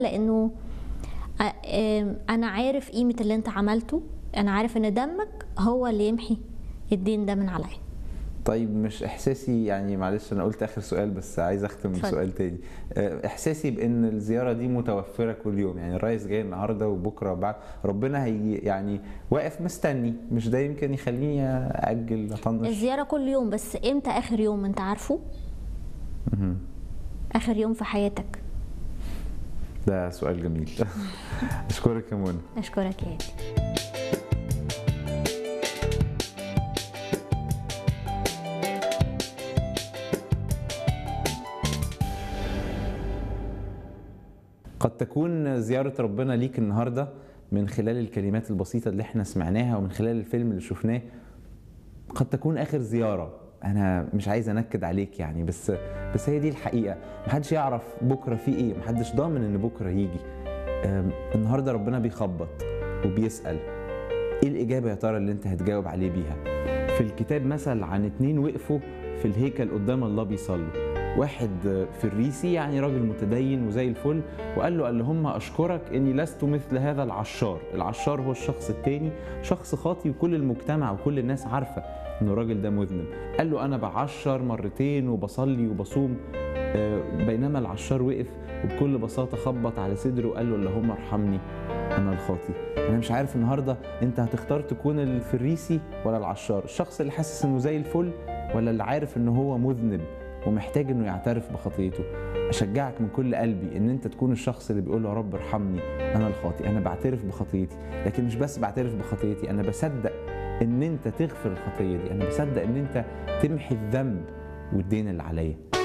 لانه آه، آم، انا عارف قيمه اللي انت عملته انا عارف ان دمك هو اللي يمحي الدين ده من عليا طيب مش احساسي يعني معلش انا قلت اخر سؤال بس عايز اختم اتفضل. بسؤال تاني آه، احساسي بان الزياره دي متوفره كل يوم يعني الرئيس جاي النهارده وبكره بعد ربنا هي يعني واقف مستني مش ده يمكن يخليني اجل اطنش الزياره كل يوم بس امتى اخر يوم انت عارفه مهم. اخر يوم في حياتك ده سؤال جميل اشكرك يا منى اشكرك يا هادي قد تكون زيارة ربنا ليك النهاردة من خلال الكلمات البسيطة اللي احنا سمعناها ومن خلال الفيلم اللي شفناه قد تكون آخر زيارة أنا مش عايز أنكد عليك يعني بس بس هي دي الحقيقة محدش يعرف بكرة في إيه محدش ضامن إن بكرة يجي أم، النهاردة ربنا بيخبط وبيسأل إيه الإجابة يا ترى اللي أنت هتجاوب عليه بيها في الكتاب مثل عن اتنين وقفوا في الهيكل قدام الله بيصلوا واحد فريسي يعني راجل متدين وزي الفل وقال له اللهم اشكرك اني لست مثل هذا العشار العشار هو الشخص التاني شخص خاطي وكل المجتمع وكل الناس عارفه ان الراجل ده مذنب قال له انا بعشر مرتين وبصلي وبصوم آه، بينما العشار وقف وبكل بساطه خبط على صدره وقال له اللهم ارحمني انا الخاطي انا مش عارف النهارده انت هتختار تكون الفريسي ولا العشار الشخص اللي حاسس انه زي الفل ولا اللي عارف ان هو مذنب ومحتاج انه يعترف بخطيته اشجعك من كل قلبي ان انت تكون الشخص اللي بيقول له يا رب ارحمني انا الخاطي انا بعترف بخطيتي لكن مش بس بعترف بخطيتي انا بصدق ان انت تغفر الخطيه دي انا بصدق ان انت تمحي الذنب والدين اللي عليا